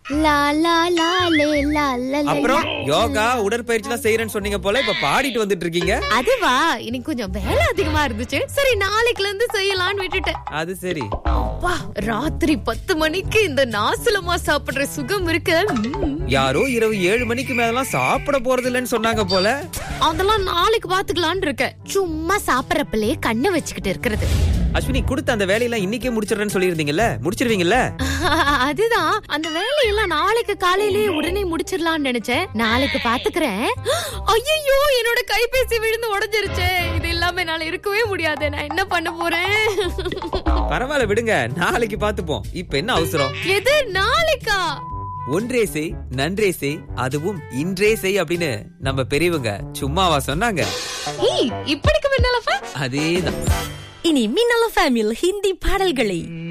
லா லா லா லே லா லா லே. அப்புறம் யோகா உடற்பயிற்சி எல்லாம் செய்யறேன்னு சொன்னீங்க போல இப்ப பாடிட்டு வந்துட்டு இருக்கீங்க அதுவா இன்னைக்கு கொஞ்சம் வேலை அதிகமா இருந்துச்சு சரி நாளைக்குல இருந்து செய்யலாம்னு விட்டுட்டேன் அது சரி அப்பா ராத்திரி பத்து மணிக்கு இந்த நாசலமா சாப்பிடுற சுகம் இருக்கு ம். யாரோ இரவு ஏழு மணிக்கு மேலாம் சாப்பிட போறது இல்லைன்னு சொன்னாங்க போல அதெல்லாம் நாளைக்கு பாத்துக்கலாம்னு இருக்கேன் சும்மா சாப்பிடறப்பலே கண்ணு வச்சுக்கிட்டு இருக்கிறது அஸ்வினி கொடுத்த அந்த வேலையெல்லாம் இன்னைக்கே முடிச்சிடுறேன்னு சொல்லியிருந்தீங்கல்ல முடிச்சிருவீங்கல்ல அதுதான் அந்த வேலையெல்லாம் நாளைக்கு காலையிலேயே உடனே முடிச்சிடலாம்னு நினைச்சேன் நாளைக்கு பாத்துக்கிறேன் ஐயோ என்னோட கைபேசி விழுந்து உடைஞ்சிருச்சே இது இல்லாம என்னால இருக்கவே முடியாது நான் என்ன பண்ண போறேன் பரவாயில்ல விடுங்க நாளைக்கு பாத்துப்போம் இப்ப என்ன அவசரம் எது நாளைக்கா ஒன்றே செய் நன்றே செய் அதுவும் இன்றே செய் அப்படின்னு நம்ம பெரியவங்க சும்மாவா சொன்னாங்க ஏய் இப்படிக்கு முன்னாலப்பா அதேதான் இனி மின்னல ஃபேமியில் ஹிந்தி பாடல்களை